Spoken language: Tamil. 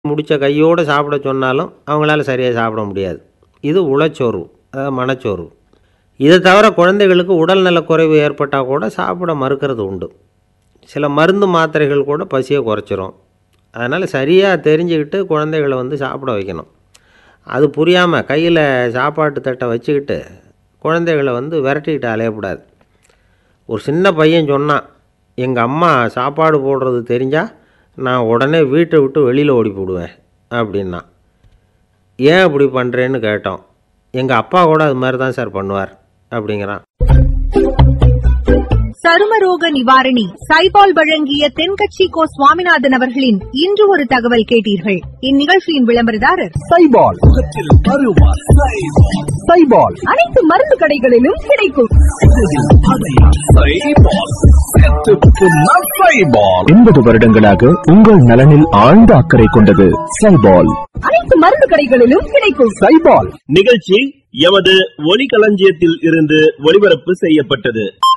முடித்த கையோடு சாப்பிட சொன்னாலும் அவங்களால சரியாக சாப்பிட முடியாது இது உளச்சோர்வு அதாவது மனச்சோர்வு இதை தவிர குழந்தைகளுக்கு உடல்நல குறைவு ஏற்பட்டால் கூட சாப்பிட மறுக்கிறது உண்டு சில மருந்து மாத்திரைகள் கூட பசியை குறைச்சிரும் அதனால் சரியாக தெரிஞ்சுக்கிட்டு குழந்தைகளை வந்து சாப்பிட வைக்கணும் அது புரியாமல் கையில் சாப்பாட்டு தட்டை வச்சுக்கிட்டு குழந்தைகளை வந்து விரட்டிக்கிட்டு அலையக்கூடாது ஒரு சின்ன பையன் சொன்னான் எங்கள் அம்மா சாப்பாடு போடுறது தெரிஞ்சால் நான் உடனே வீட்டை விட்டு வெளியில் ஓடி போடுவேன் அப்படின்னா ஏன் அப்படி பண்ணுறேன்னு கேட்டோம் எங்கள் அப்பா கூட அது மாதிரி தான் சார் பண்ணுவார் அப்படிங்கிறான் சருமரோக நிவாரணி சைபால் வழங்கிய தென்கட்சி கோ சுவாமிநாதன் அவர்களின் இன்று ஒரு தகவல் கேட்டீர்கள் இந்நிகழ்ச்சியின் விளம்பரதாரர் சைபால் முகத்தில் அருவா சைபால் சைபால் அனைத்து மருந்து கடைகளிலும் கிடைக்கும் எண்பது வருடங்களாக உங்கள் நலனில் ஆழ்ந்த அக்கறை கொண்டது சைபால் அனைத்து மருந்து கடைகளிலும் கிடைக்கும் சைபால் நிகழ்ச்சி எமது ஒலிகளஞ்சியத்தில் இருந்து ஒளிபரப்பு செய்யப்பட்டது